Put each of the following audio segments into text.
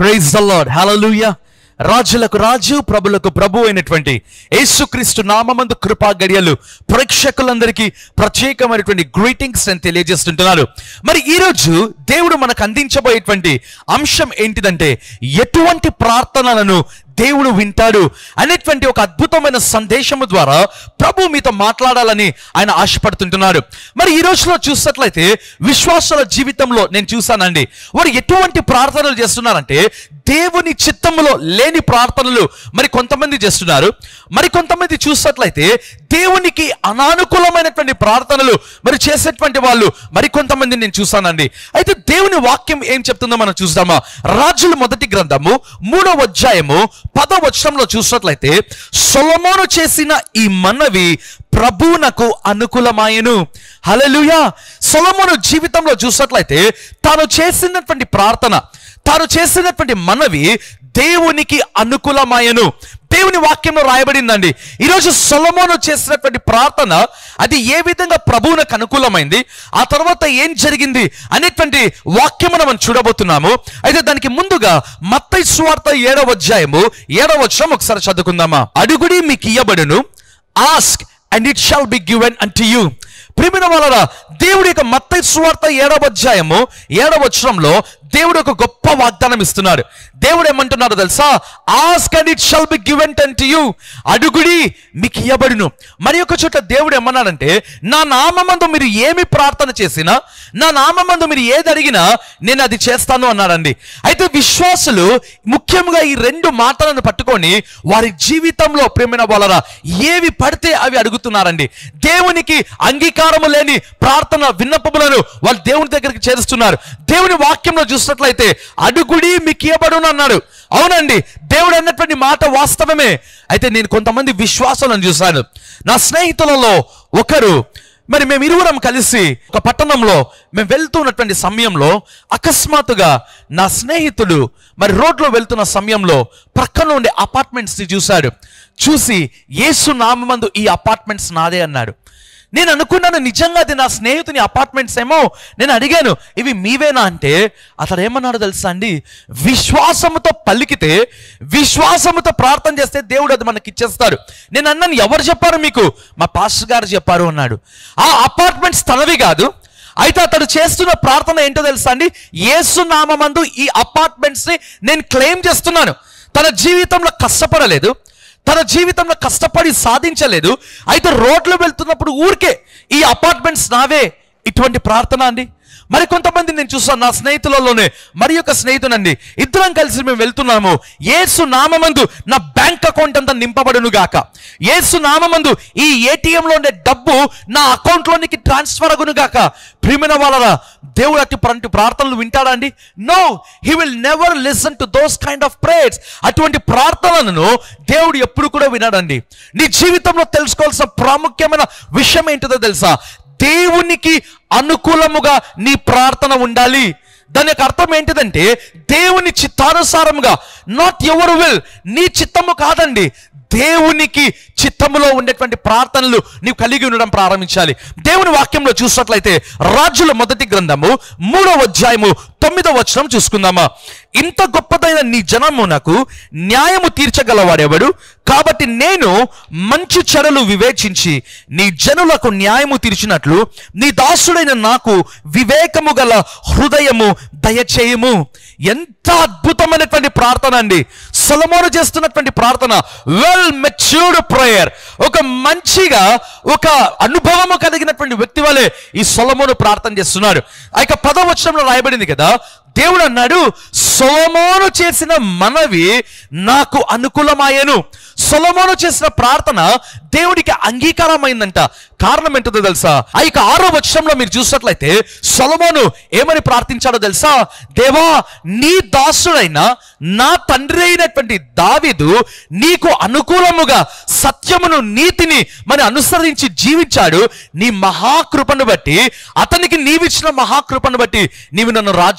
praise the lord హల్లెలూయా రాజులకు రాజు ప్రభులకు ప్రభు అయినటువంటి యేసుక్రీస్తు నామమందు కృపా గడియలు ప్రేక్షకులందరికీ ప్రత్యేకమైనటువంటి గ్రీటింగ్స్ అని తెలియజేస్తుంటున్నారు మరి ఈరోజు దేవుడు మనకు అందించబోయేటువంటి అంశం ఏంటిదంటే ఎటువంటి ప్రార్థనలను దేవుడు వింటాడు అనేటువంటి ఒక అద్భుతమైన సందేశము ద్వారా ప్రభు మీతో మాట్లాడాలని ఆయన ఆశపడుతుంటున్నాడు మరి ఈ రోజులో చూసినట్లయితే విశ్వాసాల జీవితంలో నేను చూశానండి వారు ఎటువంటి ప్రార్థనలు చేస్తున్నారంటే దేవుని చిత్తములో లేని ప్రార్థనలు మరి కొంతమంది చేస్తున్నారు మరి కొంతమంది చూసినట్లయితే దేవునికి అనానుకూలమైనటువంటి ప్రార్థనలు మరి చేసేటువంటి వాళ్ళు మరి కొంతమంది నేను చూసానండి అయితే దేవుని వాక్యం ఏం చెప్తుందో మనం చూద్దామా రాజుల మొదటి గ్రంథము మూడవ అధ్యాయము పదో వచనంలో చూసినట్లయితే సొలమోను చేసిన ఈ మనవి ప్రభువునకు అనుకూలమాయను హల్లెలూయా సొలమోను జీవితంలో చూసినట్లయితే తాను చేసినటువంటి ప్రార్థన తాను చేసినటువంటి మనవి దేవునికి అనుకూలమాయను దేవుని వాక్యంలో రాయబడిందండి ఈరోజు సొలమోను చేసినటువంటి ప్రార్థన అది ఏ విధంగా ప్రభువునకు అనుకూలమైంది ఆ తర్వాత ఏం జరిగింది అనేటువంటి వాక్యము మనం చూడబోతున్నాము అయితే దానికి ముందుగా మత్తయి సువార్త ఏడవ అధ్యాయము ఏడవ వచనం ఒకసారి చదువుకుందామా అడుగుడి మీకు ఇయ్యబడును ask and it shall be given unto you ప్రిమిన వలన దేవుడి యొక్క మత్తయి సువార్త ఏడవ అధ్యాయము ఏడవ వచనంలో దేవుడు ఒక గొప్ప వాగ్దానం ఇస్తున్నాడు దేవుడు ఏమంటున్నాడు తెలుసా ask and it shall be given to you అడుగుడి మీకు ఇయ్యబడును మరి ఒక చోట దేవుడు ఏమన్నాడంటే నా నామందు మీరు ఏమి ప్రార్థన చేసినా నా నామందు మీరు ఏది అడిగినా నేను అది చేస్తాను అన్నాడండి అయితే విశ్వాసులు ముఖ్యంగా ఈ రెండు మాటలను పట్టుకొని వారి జీవితంలో ప్రేమైన వాళ్ళరా ఏవి పడితే అవి అడుగుతున్నారండి దేవునికి అంగీకారము లేని ప్రార్థన విన్నపములను వాళ్ళు దేవుని దగ్గరికి చేరుస్తున్నారు దేవుని వాక్యంలో చూసినట్లయితే అడుగుడి మీకు ఇవ్వబడును అన్నాడు అవునండి దేవుడు అన్నటువంటి మాట వాస్తవమే అయితే నేను కొంతమంది విశ్వాసాలను చూశాను నా స్నేహితులలో ఒకరు మరి మేము ఇరువురం కలిసి ఒక పట్టణంలో మేము వెళ్తున్నటువంటి సమయంలో అకస్మాత్తుగా నా స్నేహితుడు మరి రోడ్లో వెళ్తున్న సమయంలో ప్రక్కన ఉండే అపార్ట్మెంట్స్ ని చూశాడు చూసి యేసు నామందు ఈ అపార్ట్మెంట్స్ నాదే అన్నాడు నేను అనుకున్నాను నిజంగా అది నా స్నేహితుని అపార్ట్మెంట్స్ ఏమో నేను అడిగాను ఇవి మీవేనా అంటే అతడు ఏమన్నాడు తెలుసా అండి విశ్వాసముతో పలికితే విశ్వాసముతో ప్రార్థన చేస్తే దేవుడు అది మనకి ఇచ్చేస్తాడు నేను అన్నాను ఎవరు చెప్పారు మీకు మా పాస్టర్ గారు చెప్పారు అన్నాడు ఆ అపార్ట్మెంట్స్ తనవి కాదు అయితే అతడు చేస్తున్న ప్రార్థన ఏంటో తెలుసా అండి యేసు నామందు ఈ అపార్ట్మెంట్స్ ని నేను క్లెయిమ్ చేస్తున్నాను తన జీవితంలో కష్టపడలేదు తన జీవితంలో కష్టపడి సాధించలేదు అయితే రోడ్లు వెళ్తున్నప్పుడు ఊరికే ఈ అపార్ట్మెంట్స్ నావే ఇటువంటి ప్రార్థన అండి మరి కొంతమంది నేను చూస్తాను నా స్నేహితులలోనే మరి ఒక స్నేహితునండి ఇద్దరం కలిసి మేము వెళ్తున్నాము ఏసు నామమందు నా బ్యాంక్ అకౌంట్ అంతా నింపబడును గాక ఏసు నామమందు ఈ ఏటీఎంలో ఉండే డబ్బు నా అకౌంట్లోనికి ట్రాన్స్ఫర్ అగును గాక ప్రియమైన వాళ్ళ దేవుడు అట్టి ప్రంటి ప్రార్థనలు వింటాడా అండి no he will never listen to those kind of prayers అటువంటి ప్రార్థనలను దేవుడు ఎప్పుడు కూడా వినడండి నీ జీవితంలో తెలుసుకోవాల్సిన ప్రాముఖ్యమైన విషయం ఏంటిదో తెలుసా దేవునికి అనుకూలముగా నీ ప్రార్థన ఉండాలి దాని యొక్క అర్థం ఏంటిదంటే దేవుని చిత్తానుసారముగా నాట్ ఎవరు విల్ నీ చిత్తము కాదండి దేవునికి చిత్తములో ఉండేటువంటి ప్రార్థనలు నీవు కలిగి ఉండడం ప్రారంభించాలి దేవుని వాక్యంలో చూసినట్లయితే రాజుల మొదటి గ్రంథము మూడవ అధ్యాయము తొమ్మిదవ వచనం చూసుకుందామా ఇంత గొప్పదైన నీ జనమునకు న్యాయము తీర్చగలవాడెవడు కాబట్టి నేను మంచి చెరలు వివేచించి నీ జనులకు న్యాయము తీర్చినట్లు నీ దాసుడైన నాకు వివేకము గల హృదయము దయచేయము ఎంత అద్భుతమైనటువంటి ప్రార్థన అండి సొలమోను చేస్తున్నటువంటి ప్రార్థన వెల్ మెచ్యూర్డ్ ప్రేయర్ ఒక మంచిగా ఒక అనుభవము కలిగినటువంటి వ్యక్తి వలె ఈ సొలమోను ప్రార్థన చేస్తున్నాడు ఆ యొక్క పదవచనంలో రాయబడింది కదా దేవుడు అన్నాడు సొలమోను చేసిన మనవి నాకు అనుకూలమాయను సొలమోను చేసిన ప్రార్థన దేవుడికి అంగీకారమైందంట కారణం ఏంటో తెలుసా ఆ యొక్క ఆరో వచనంలో మీరు చూసినట్లయితే సొలమోను ఏమని ప్రార్థించాడో తెలుసా దేవా నీ దాసుడైన నా తండ్రి అయినటువంటి దావిదు నీకు అనుకూలముగా సత్యమును నీతిని మరి అనుసరించి జీవించాడు నీ మహాకృపను బట్టి అతనికి నీవిచ్చిన మహాకృపను బట్టి నీవు నన్ను రాజుగా చేస్తున్నావు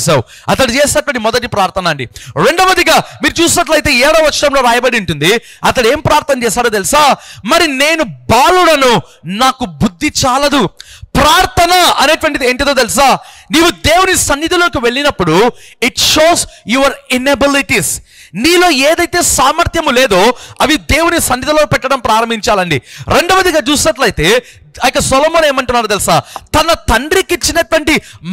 చేసావు అతడు చేసినటువంటి మొదటి ప్రార్థన అండి రెండవదిగా మీరు చూసినట్లయితే ఏడవ వచనంలో రాయబడి ఉంటుంది అతడు ఏం ప్రార్థన చేశాడో తెలుసా మరి నేను బాలుడను నాకు బుద్ధి చాలదు ప్రార్థన అనేటువంటిది ఏంటిదో తెలుసా నీవు దేవుని సన్నిధిలోకి వెళ్ళినప్పుడు ఇట్ షోస్ యువర్ ఇనబిలిటీస్ నీలో ఏదైతే సామర్థ్యము లేదో అవి దేవుని సన్నిధిలో పెట్టడం ప్రారంభించాలండి రెండవదిగా చూసినట్లయితే ఇక సొలమోన్ ఏమంటున్నాడు తెలుసా తన తండ్రికి ఇచ్చినటువంటి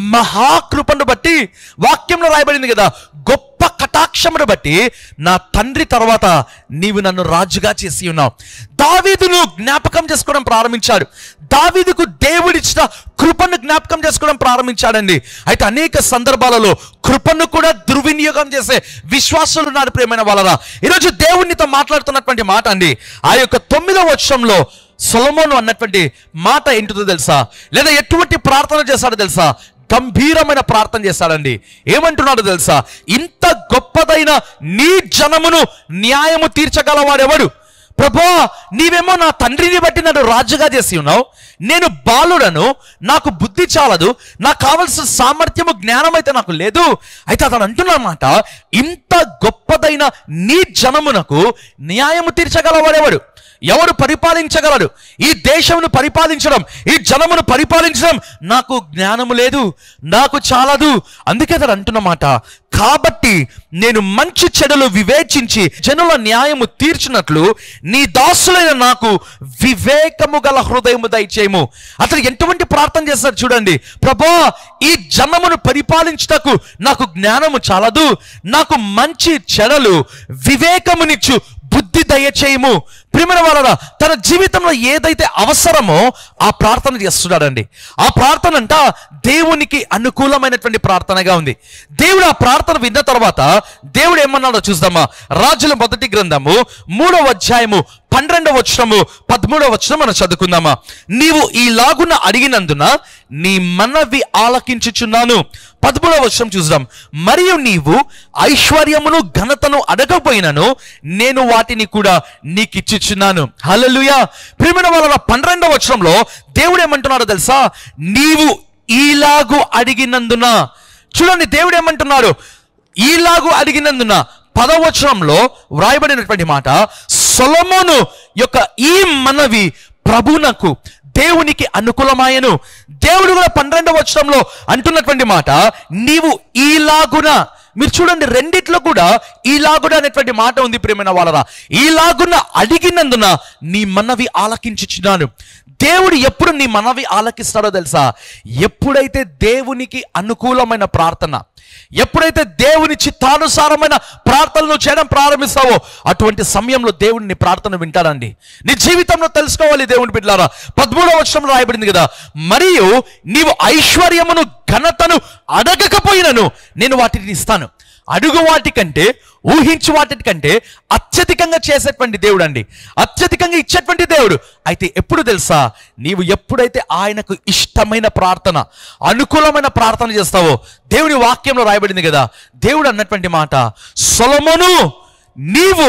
మహాకృపను బట్టి వాక్యంలో రాయబడింది కదా గొప్ప కటాక్షమును బట్టి నా తండ్రి తర్వాత నీవు నన్ను రాజుగా చేసి ఉన్నావు దావీదును జ్ఞాపకం చేసుకోవడం ప్రారంభించాడు దావీదుకు దేవుడిచ్చిన కృపను జ్ఞాపకం చేసుకోవడం ప్రారంభించాడండి అయితే అనేక సందర్భాలలో కృపను కూడా దుర్వినియోగం చేసే విశ్వాసులు ఉన్నారు ప్రేమైన వాళ్ళరా ఈరోజు దేవునితో మాట్లాడుతున్నటువంటి మాట అండి ఆ యొక్క తొమ్మిదవ వర్షంలో సొలమోను అన్నటువంటి మాట ఏంటిదో తెలుసా లేదా ఎటువంటి ప్రార్థన చేశాడో తెలుసా గంభీరమైన ప్రార్థన చేశాడండి ఏమంటున్నాడు తెలుసా ఇంత గొప్పదైన నీ జనమును న్యాయము తీర్చగలవాడెవడు ప్రభా నీవేమో నా తండ్రిని బట్టి నన్ను రాజుగా చేసి ఉన్నావు నేను బాలుడను నాకు బుద్ధి చాలదు నాకు కావలసిన సామర్థ్యము జ్ఞానం అయితే నాకు లేదు అయితే అతను అంటున్నమాట ఇంత గొప్పదైన నీ జనమునకు న్యాయము తీర్చగలవాడెవడు ఎవరు పరిపాలించగలడు ఈ దేశమును పరిపాలించడం ఈ జనమును పరిపాలించడం నాకు జ్ఞానము లేదు నాకు చాలదు అందుకే అతడు అంటున్నమాట కాబట్టి నేను మంచి చెడులు వివేచించి జనుల న్యాయము తీర్చినట్లు నీ దాసులైన నాకు వివేకము గల హృదయము దయచేయము అతను ఎటువంటి ప్రార్థన చేస్తాడు చూడండి ప్రభా ఈ జనమును పరిపాలించుటకు నాకు జ్ఞానము చాలదు నాకు మంచి చెడలు వివేకమునిచ్చు బుద్ధి దయచేయము ప్రిమిన వలన తన జీవితంలో ఏదైతే అవసరమో ఆ ప్రార్థన చేస్తున్నాడండి ఆ ప్రార్థన అంట దేవునికి అనుకూలమైనటువంటి ప్రార్థనగా ఉంది దేవుడు ఆ ప్రార్థన విన్న తర్వాత దేవుడు ఏమన్నాడో చూద్దామా రాజుల మొదటి గ్రంథము మూడవ అధ్యాయము పన్నెండవ వచనము పదమూడవ వచనం మనం చదువుకుందామా నీవు ఈ లాగున అడిగినందున నీ మనవి ఆలకించుచున్నాను పదమూడవ వచనం చూద్దాం మరియు నీవు ఐశ్వర్యమును ఘనతను అడగపోయినను నేను వాటిని కూడా నీకు ఇచ్చిచున్నాను హల్లెలూయా ప్రియమైన వాళ్ళ పన్నెండవ వచనంలో దేవుడు ఏమంటున్నాడో తెలుసా నీవు ఈలాగు అడిగినందున చూడండి దేవుడు ఏమంటున్నాడు ఈలాగు అడిగినందున పదవచనంలో వ్రాయబడినటువంటి మాట సొలమోను యొక్క ఈ మనవి ప్రభునకు దేవునికి అనుకూలమాయను దేవుడు కూడా పన్నెండవ వచనంలో అంటున్నటువంటి మాట నీవు ఈలాగున మీరు చూడండి రెండిట్లో కూడా ఈలాగున అనేటువంటి మాట ఉంది ప్రేమైన వాళ్ళరా ఈలాగున అడిగినందున నీ మనవి ఆలకించుచున్నాను దేవుడు ఎప్పుడు నీ మనవి ఆలకిస్తాడో తెలుసా ఎప్పుడైతే దేవునికి అనుకూలమైన ప్రార్థన ఎప్పుడైతే దేవుని చిత్తానుసారమైన ప్రార్థనలు చేయడం ప్రారంభిస్తావో అటువంటి సమయంలో దేవుడు నీ ప్రార్థన వింటాడండి నీ జీవితంలో తెలుసుకోవాలి దేవుని బిడ్డారా పదమూడవ వచనంలో రాయబడింది కదా మరియు నీవు ఐశ్వర్యమును ఘనతను అడగకపోయినను నేను వాటిని ఇస్తాను అడుగు వాటికంటే ఊహించు వాటికంటే అత్యధికంగా చేసేటువంటి దేవుడు అండి అత్యధికంగా ఇచ్చేటువంటి దేవుడు అయితే ఎప్పుడు తెలుసా నీవు ఎప్పుడైతే ఆయనకు ఇష్టమైన ప్రార్థన అనుకూలమైన ప్రార్థన చేస్తావో దేవుని వాక్యంలో రాయబడింది కదా దేవుడు అన్నటువంటి మాట సొలమును నీవు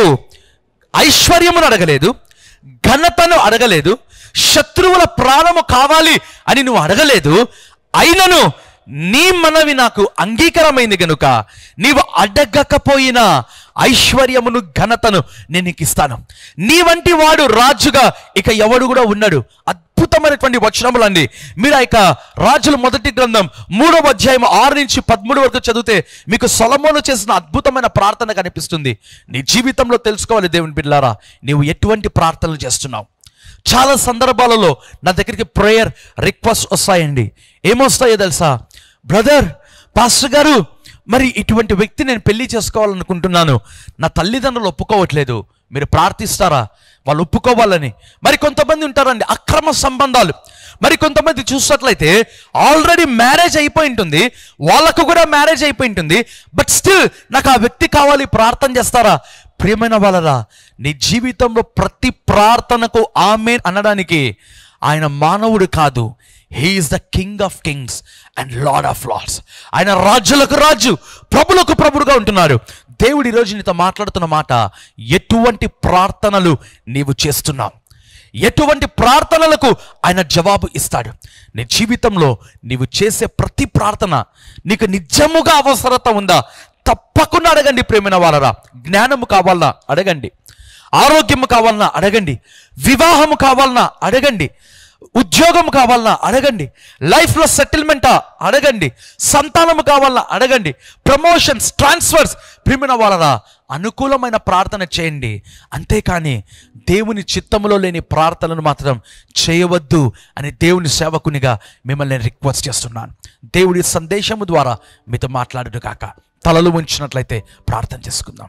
ఐశ్వర్యమును అడగలేదు ఘనతను అడగలేదు శత్రువుల ప్రాణము కావాలి అని నువ్వు అడగలేదు అయినను నీ మనవి నాకు అంగీకారమైంది గనుక నీవు అడగకపోయినా ఐశ్వర్యమును ఘనతను నేను నీకు ఇస్తాను నీ వంటి వాడు రాజుగా ఇక ఎవడు కూడా ఉన్నాడు అద్భుతమైనటువంటి వచనములండి మీరు ఆ యొక్క రాజుల మొదటి గ్రంథం మూడవ అధ్యాయం ఆరు నుంచి పదమూడు వరకు చదివితే మీకు సొలమోను చేసిన అద్భుతమైన ప్రార్థన కనిపిస్తుంది నీ జీవితంలో తెలుసుకోవాలి దేవుని బిడ్డారా నీవు ఎటువంటి ప్రార్థనలు చేస్తున్నావు చాలా సందర్భాలలో నా దగ్గరికి ప్రేయర్ రిక్వెస్ట్ వస్తాయండి ఏమొస్తాయో తెలుసా బ్రదర్ పాస్టర్ గారు మరి ఇటువంటి వ్యక్తి నేను పెళ్లి చేసుకోవాలనుకుంటున్నాను నా తల్లిదండ్రులు ఒప్పుకోవట్లేదు మీరు ప్రార్థిస్తారా వాళ్ళు ఒప్పుకోవాలని మరి కొంతమంది ఉంటారండి అక్రమ సంబంధాలు మరి కొంతమంది చూసినట్లయితే ఆల్రెడీ మ్యారేజ్ అయిపోయి ఉంటుంది వాళ్ళకు కూడా మ్యారేజ్ అయిపోయి ఉంటుంది బట్ స్టిల్ నాకు ఆ వ్యక్తి కావాలి ప్రార్థన చేస్తారా ప్రియమైన వాళ్ళరా నీ జీవితంలో ప్రతి ప్రార్థనకు ఆమె అనడానికి ఆయన మానవుడు కాదు he is the king of kings and lord of lords ఆయన రాజులకు రాజు ప్రభులకు ప్రభుడుగా ఉంటున్నారు దేవుడు ఈరోజు నీతో మాట్లాడుతున్న మాట ఎటువంటి ప్రార్థనలు నీవు చేస్తున్నావు ఎటువంటి ప్రార్థనలకు ఆయన జవాబు ఇస్తాడు నీ జీవితంలో నీవు చేసే ప్రతి ప్రార్థన నీకు నిజముగా అవసరత ఉందా తప్పకుండా అడగండి ప్రేమైన వాళ్ళరా జ్ఞానము కావాలన్నా అడగండి ఆరోగ్యము కావాలన్నా అడగండి వివాహము కావాలన్నా అడగండి ఉద్యోగం కావాలన్నా అడగండి లైఫ్లో సెటిల్మెంటా అడగండి సంతానము కావాలన్నా అడగండి ప్రమోషన్స్ ట్రాన్స్ఫర్స్ ప్రిమిన వాళ్ళరా అనుకూలమైన ప్రార్థన చేయండి అంతేకాని దేవుని చిత్తములో లేని ప్రార్థనను మాత్రం చేయవద్దు అని దేవుని సేవకునిగా మిమ్మల్ని నేను రిక్వెస్ట్ చేస్తున్నాను దేవుడి సందేశము ద్వారా మీతో మాట్లాడును కాక తలలు ఉంచినట్లయితే ప్రార్థన చేసుకుందాం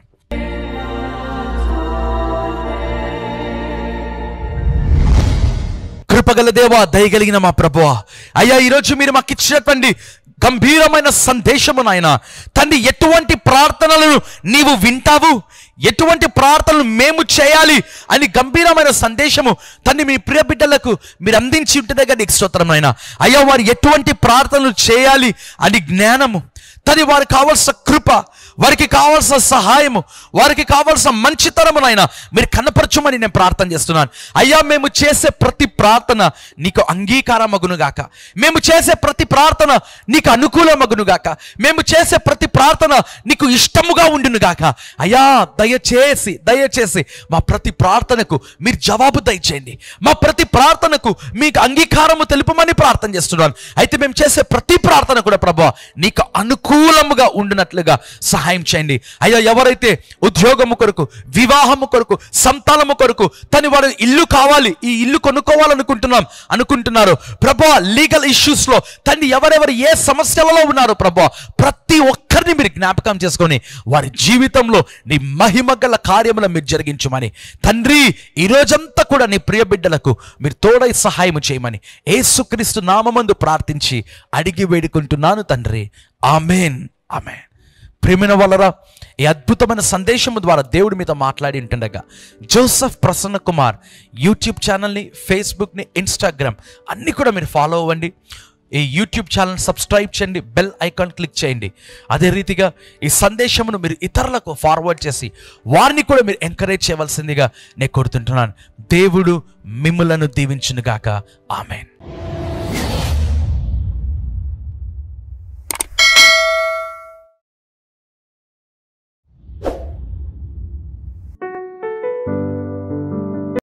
కృపగల దేవా దయగలిగిన మా ప్రభువా అయ్యా ఈరోజు మీరు మాకు ఇచ్చినటువంటి గంభీరమైన సందేశము నాయన తండ్రి ఎటువంటి ప్రార్థనలను నీవు వింటావు ఎటువంటి ప్రార్థనలు మేము చేయాలి అని గంభీరమైన సందేశము తండ్రి మీ ప్రియ బిడ్డలకు మీరు అందించి ఉంటే దగ్గర నీకు స్తోత్రం నాయన అయ్యా వారు ఎటువంటి ప్రార్థనలు చేయాలి అని జ్ఞానము తది వారికి కావాల్సిన కృప వారికి కావాల్సిన సహాయము వారికి కావాల్సిన మంచితనమునైనా మీరు కనపరచమని నేను ప్రార్థన చేస్తున్నాను అయ్యా మేము చేసే ప్రతి ప్రార్థన నీకు అంగీకారమగునుగాక మేము చేసే ప్రతి ప్రార్థన నీకు అనుకూలమగునుగాక మేము చేసే ప్రతి ప్రార్థన నీకు ఇష్టముగా ఉండునుగాక అయ్యా దయచేసి దయచేసి మా ప్రతి ప్రార్థనకు మీరు జవాబు దయచేయండి మా ప్రతి ప్రార్థనకు మీకు అంగీకారము తెలుపమని ప్రార్థన చేస్తున్నాను అయితే మేము చేసే ప్రతి ప్రార్థన కూడా ప్రభా నీకు అనుకూలముగా ఉండినట్లుగా సహాయం చేయండి అయ్యా ఎవరైతే ఉద్యోగము కొరకు వివాహము కొరకు సంతానము కొరకు తను వాడు ఇల్లు కావాలి ఈ ఇల్లు కొనుక్కోవాలనుకుంటున్నాం అనుకుంటున్నారు ప్రభా లీగల్ ఇష్యూస్ లో తన్ని ఎవరెవరు ఏ సమస్యలలో ఉన్నారు ప్రభా ప్రతి ఒక్కరిని మీరు జ్ఞాపకం చేసుకొని వారి జీవితంలో నీ మహిమ గల కార్యములను మీరు జరిగించమని తండ్రి ఈ రోజంతా కూడా నీ ప్రియ బిడ్డలకు మీరు తోడై సహాయం చేయమని ఏసుక్రీస్తు నామమందు ప్రార్థించి అడిగి వేడుకుంటున్నాను తండ్రి ఆమెన్ ఆమెన్ ప్రేమిన వలరా ఈ అద్భుతమైన సందేశము ద్వారా దేవుడి మీద మాట్లాడి ఉంటుండగా జోసఫ్ ప్రసన్న కుమార్ యూట్యూబ్ ఛానల్ని ఫేస్బుక్ని ఇన్స్టాగ్రామ్ అన్నీ కూడా మీరు ఫాలో అవ్వండి ఈ యూట్యూబ్ ఛానల్ సబ్స్క్రైబ్ చేయండి బెల్ ఐకాన్ క్లిక్ చేయండి అదే రీతిగా ఈ సందేశమును మీరు ఇతరులకు ఫార్వర్డ్ చేసి వారిని కూడా మీరు ఎంకరేజ్ చేయవలసిందిగా నేను కోరుతుంటున్నాను దేవుడు మిమ్ములను దీవించునుగాక ఆమెన్